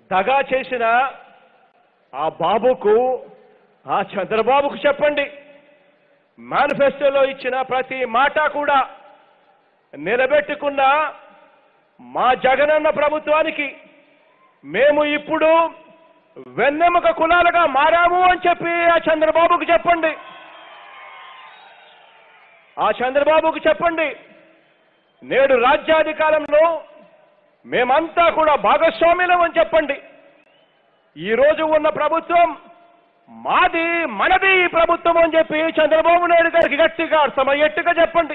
దగా చేసిన ఆ బాబుకు ఆ చంద్రబాబుకు చెప్పండి మేనిఫెస్టోలో ఇచ్చిన ప్రతి మాట కూడా నిలబెట్టుకున్న మా జగనన్న ప్రభుత్వానికి మేము ఇప్పుడు వెన్నెముక కులాలుగా మారాము అని చెప్పి ఆ చంద్రబాబుకు చెప్పండి ఆ చంద్రబాబుకు చెప్పండి నేడు రాజ్యాధికారంలో మేమంతా కూడా భాగస్వామ్యులం అని చెప్పండి ఈ రోజు ఉన్న ప్రభుత్వం మాది మనది ఈ ప్రభుత్వం అని చెప్పి చంద్రబాబు నాయుడు గారికి గట్టిగా అర్థమయ్యేట్టుగా చెప్పండి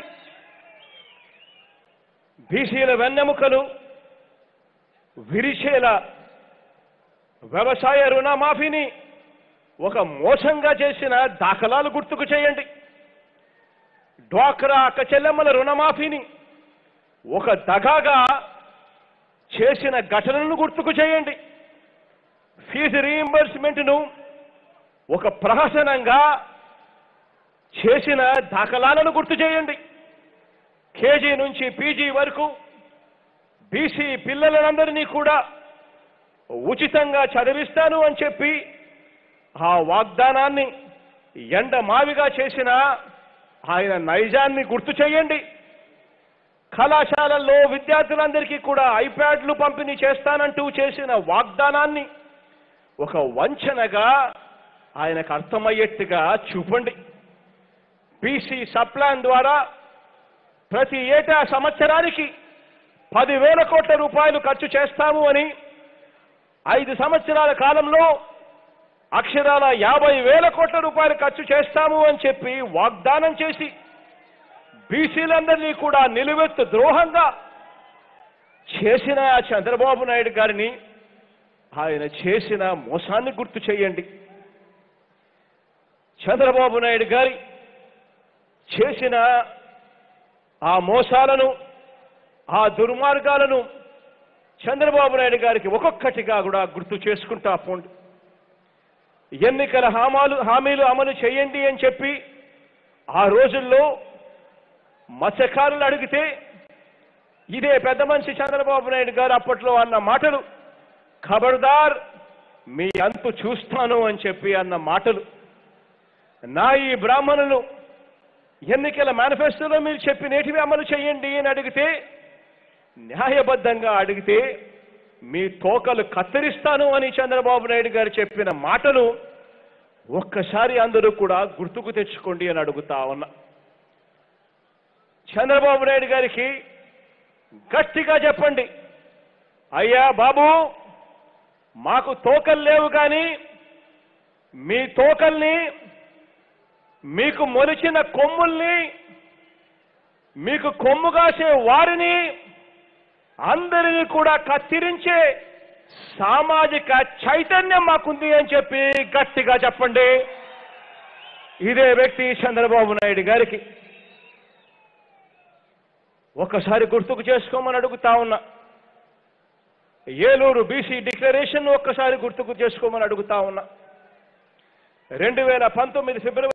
బీసీల వెన్నెముకలు విరిచేలా వ్యవసాయ రుణమాఫీని ఒక మోసంగా చేసిన దాఖలాలు గుర్తుకు చేయండి డ్వాక్రా అక్క చెల్లెమ్మల రుణమాఫీని ఒక దగాగా చేసిన ఘటనలను గుర్తుకు చేయండి ఫీజు రీయింబర్స్మెంట్ను ఒక ప్రహసనంగా చేసిన దాఖలాలను గుర్తు చేయండి కేజీ నుంచి పీజీ వరకు బీసీ పిల్లలందరినీ కూడా ఉచితంగా చదివిస్తాను అని చెప్పి ఆ వాగ్దానాన్ని ఎండ మావిగా చేసిన ఆయన నైజాన్ని గుర్తు చేయండి కళాశాలల్లో విద్యార్థులందరికీ కూడా ఐప్యాడ్లు పంపిణీ చేస్తానంటూ చేసిన వాగ్దానాన్ని ఒక వంచనగా ఆయనకు అర్థమయ్యేట్టుగా చూపండి బీసీ సప్లాన్ ద్వారా ప్రతి ఏటా సంవత్సరానికి పదివేల కోట్ల రూపాయలు ఖర్చు చేస్తాము అని ఐదు సంవత్సరాల కాలంలో అక్షరాల యాభై వేల కోట్ల రూపాయలు ఖర్చు చేస్తాము అని చెప్పి వాగ్దానం చేసి బీసీలందరినీ కూడా నిలువెత్తు ద్రోహంగా చేసిన ఆ చంద్రబాబు నాయుడు గారిని ఆయన చేసిన మోసాన్ని గుర్తు చేయండి చంద్రబాబు నాయుడు గారి చేసిన ఆ మోసాలను ఆ దుర్మార్గాలను చంద్రబాబు నాయుడు గారికి ఒక్కొక్కటిగా కూడా గుర్తు చేసుకుంటా పోండి ఎన్నికల హామాలు హామీలు అమలు చేయండి అని చెప్పి ఆ రోజుల్లో మత్స్యకారులు అడిగితే ఇదే పెద్ద మనిషి చంద్రబాబు నాయుడు గారు అప్పట్లో అన్న మాటలు ఖబర్దార్ మీ అంతు చూస్తాను అని చెప్పి అన్న మాటలు నా ఈ బ్రాహ్మణులు ఎన్నికల మేనిఫెస్టోలో మీరు చెప్పి నేటివి అమలు చేయండి అని అడిగితే న్యాయబద్ధంగా అడిగితే మీ తోకలు కత్తిరిస్తాను అని చంద్రబాబు నాయుడు గారు చెప్పిన మాటలు ఒక్కసారి అందరూ కూడా గుర్తుకు తెచ్చుకోండి అని అడుగుతా ఉన్నా చంద్రబాబు నాయుడు గారికి గట్టిగా చెప్పండి అయ్యా బాబు మాకు తోకలు లేవు కానీ మీ తోకల్ని మీకు మొలిచిన కొమ్ముల్ని మీకు కొమ్ము కాసే వారిని అందరినీ కూడా కత్తిరించే సామాజిక చైతన్యం మాకుంది అని చెప్పి గట్టిగా చెప్పండి ఇదే వ్యక్తి చంద్రబాబు నాయుడు గారికి ఒక్కసారి గుర్తుకు చేసుకోమని అడుగుతా ఉన్నా ఏలూరు బీసీ డిక్లరేషన్ ఒక్కసారి గుర్తుకు చేసుకోమని అడుగుతా ఉన్నా రెండు వేల పంతొమ్మిది ఫిబ్రవరి